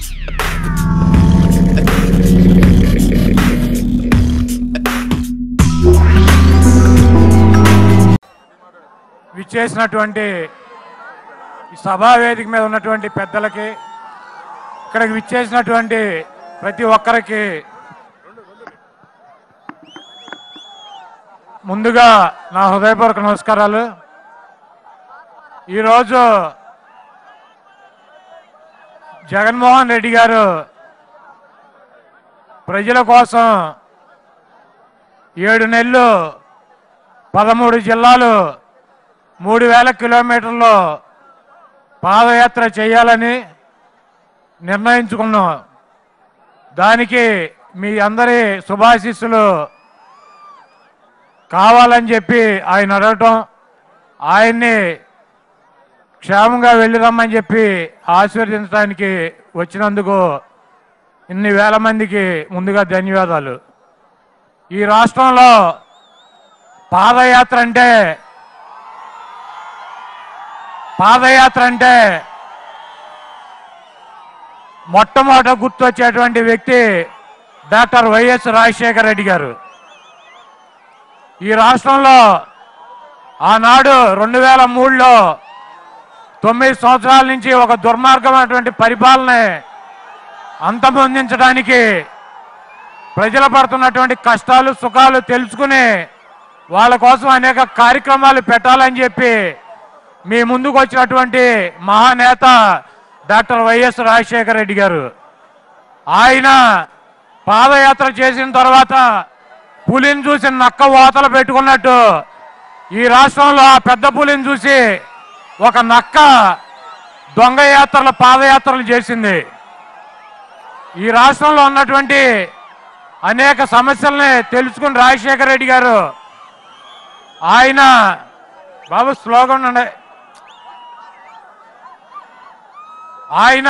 విచ్చేసినటువంటి ఈ సభా వేదిక మీద ఉన్నటువంటి పెద్దలకి ఇక్కడికి విచ్చేసినటువంటి ప్రతి ఒక్కరికి ముందుగా నా హృదయపూర్వక నమస్కారాలు ఈరోజు జగన్మోహన్ రెడ్డి గారు ప్రజల కోసం ఏడు నెలలు పదమూడు జిల్లాలు మూడు వేల కిలోమీటర్లు పాదయాత్ర చేయాలని నిర్ణయించుకున్నాం దానికి మీ అందరి శుభాశీస్సులు కావాలని చెప్పి ఆయన అడగటం ఆయన్ని క్షేమంగా వెళ్ళి రమ్మని చెప్పి ఆశీర్వదించడానికి వచ్చినందుకు ఇన్ని వేల మందికి ముందుగా ధన్యవాదాలు ఈ రాష్ట్రంలో పాదయాత్ర అంటే పాదయాత్ర అంటే మొట్టమొదట గుర్తొచ్చేటువంటి వ్యక్తి డాక్టర్ వైఎస్ రాజశేఖర రెడ్డి గారు ఈ రాష్ట్రంలో ఆనాడు రెండు వేల మూడులో తొమ్మిది సంవత్సరాల నుంచి ఒక దుర్మార్గమైనటువంటి పరిపాలన అంతమొందించడానికి ప్రజలు పడుతున్నటువంటి కష్టాలు సుఖాలు తెలుసుకుని వాళ్ళ కోసం అనేక కార్యక్రమాలు పెట్టాలని చెప్పి మీ ముందుకు వచ్చినటువంటి మహానేత డాక్టర్ వైఎస్ రాజశేఖర రెడ్డి గారు ఆయన పాదయాత్ర చేసిన తర్వాత పులిని చూసి నక్క వాతలు పెట్టుకున్నట్టు ఈ రాష్ట్రంలో ఆ పెద్ద పులిని చూసి ఒక నక్క దొంగ యాత్రలు పాదయాత్రలు చేసింది ఈ రాష్ట్రంలో ఉన్నటువంటి అనేక సమస్యల్ని తెలుసుకుని రాజశేఖర రెడ్డి గారు ఆయన బాబు స్లోగన్ ఉండే ఆయన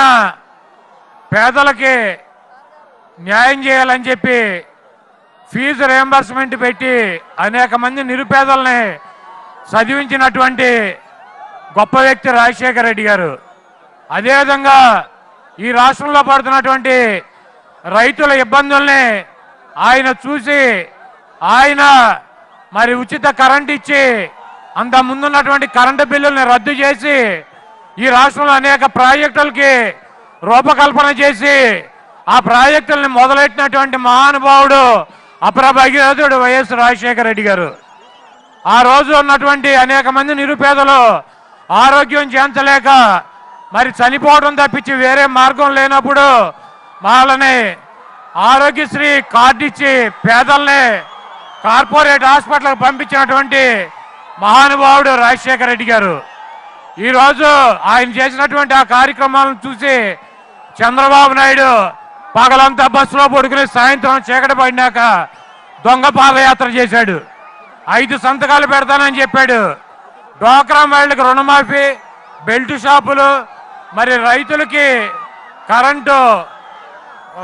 పేదలకి న్యాయం చేయాలని చెప్పి ఫీజు రియంబర్స్మెంట్ పెట్టి అనేక మంది నిరుపేదల్ని చదివించినటువంటి గొప్ప వ్యక్తి రాజశేఖర రెడ్డి గారు అదేవిధంగా ఈ రాష్ట్రంలో పడుతున్నటువంటి రైతుల ఇబ్బందుల్ని ఆయన చూసి ఆయన మరి ఉచిత కరెంట్ ఇచ్చి అంత ముందున్నటువంటి కరెంటు బిల్లుల్ని రద్దు చేసి ఈ రాష్ట్రంలో అనేక ప్రాజెక్టులకి రూపకల్పన చేసి ఆ ప్రాజెక్టుల్ని మొదలెట్టినటువంటి మహానుభావుడు అపర భగీరథుడు వైఎస్ రాజశేఖర రెడ్డి గారు ఆ రోజు ఉన్నటువంటి అనేక మంది నిరుపేదలు ఆరోగ్యం చేయించలేక మరి చనిపోవడం తప్పించి వేరే మార్గం లేనప్పుడు వాళ్ళని ఆరోగ్యశ్రీ కార్డు ఇచ్చి పేదల్ని కార్పొరేట్ హాస్పిటల్కి పంపించినటువంటి మహానుభావుడు రాజశేఖర రెడ్డి గారు ఈరోజు ఆయన చేసినటువంటి ఆ కార్యక్రమాలను చూసి చంద్రబాబు నాయుడు పగలంతా బస్సులో పడుకుని సాయంత్రం చీకటి పడినాక దొంగ పాదయాత్ర చేశాడు ఐదు సంతకాలు పెడతానని చెప్పాడు డోక్రా మహిళలకు రుణమాఫీ బెల్ట్ షాపులు మరి రైతులకి కరెంటు ఆ,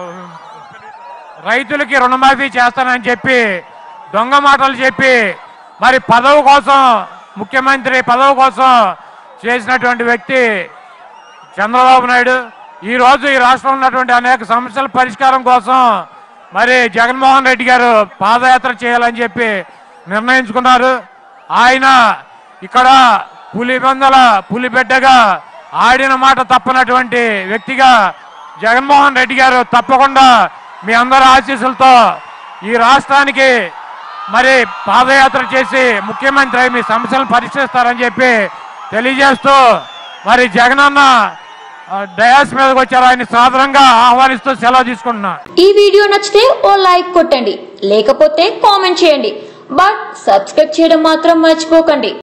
రైతులకి రుణమాఫీ చేస్తానని చెప్పి దొంగ మాటలు చెప్పి మరి పదవి కోసం ముఖ్యమంత్రి పదవి కోసం చేసినటువంటి వ్యక్తి చంద్రబాబు నాయుడు ఈ రోజు ఈ రాష్ట్రంలో ఉన్నటువంటి అనేక సమస్యల పరిష్కారం కోసం మరి జగన్మోహన్ రెడ్డి గారు పాదయాత్ర చేయాలని చెప్పి నిర్ణయించుకున్నారు ఆయన ఇక్కడ పులిబందల పులిబిడ్డగా ఆడిన మాట తప్పనటువంటి వ్యక్తిగా జగన్మోహన్ రెడ్డి గారు తప్పకుండా మీ అందరి ఆశీస్సులతో ఈ రాష్ట్రానికి మరి పాదయాత్ర చేసి ముఖ్యమంత్రి అయి మీ సమస్యలను పరిష్కరిస్తారని చెప్పి తెలియజేస్తూ మరి జగనన్న ఆ, డయాస్ మీదకి వచ్చారు ఆయన సాధారణంగా ఆహ్వానిస్తూ సెలవు తీసుకుంటున్నా ఈ వీడియో నచ్చితే ఓ లైక్ కొట్టండి లేకపోతే కామెంట్ చేయండి బట్ సబ్స్క్రైబ్ చేయడం మాత్రం మర్చిపోకండి